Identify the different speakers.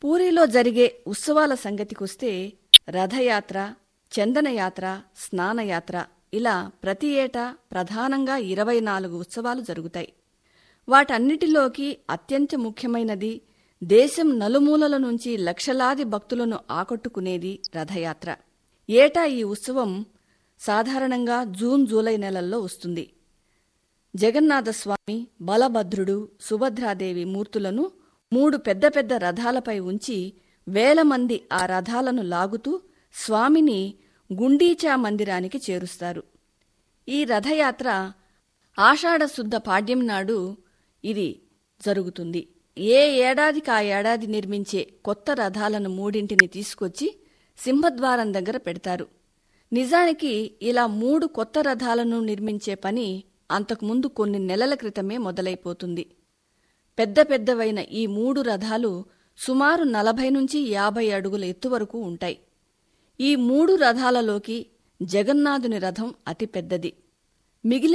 Speaker 1: పూరిలో జరిగే ఉత్సవాల సంగతికొస్తే రథయాత్ర చందనయాత్ర స్నానయాత్ర ఇలా ప్రతి ఏటా ప్రధానంగా ఇరవై నాలుగు ఉత్సవాలు జరుగుతాయి వాటన్నిటిలోకి అత్యంత ముఖ్యమైనది దేశం నలుమూలల నుంచి లక్షలాది భక్తులను ఆకట్టుకునేది రథయాత్ర ఏటా ఈ ఉత్సవం సాధారణంగా జూన్ జూలై నెలల్లో వస్తుంది జగన్నాథస్వామి బలభద్రుడు సుభద్రాదేవి మూర్తులను మూడు పెద్ద పెద్ద రథాలపై ఉంచి వేల మంది ఆ రథాలను లాగుతూ స్వామిని గుండీచా మందిరానికి చేరుస్తారు ఈ రథయాత్ర ఆషాఢశుద్ధ పాడ్యం నాడు ఇది జరుగుతుంది ఏ ఏడాదికి ఆ ఏడాది నిర్మించే కొత్త రథాలను మూడింటిని తీసుకొచ్చి సింహద్వారం దగ్గర పెడతారు నిజానికి ఇలా మూడు కొత్త రథాలను నిర్మించే పని అంతకుముందు కొన్ని నెలల క్రితమే మొదలైపోతుంది పెద్ద పెద్దవైన ఈ మూడు రథాలు సుమారు నలభై నుంచి యాభై అడుగుల ఎత్తు వరకు ఉంటాయి ఈ మూడు రథాలలోకి జగన్నాథుని రథం అతి పెద్దది మిగిలిన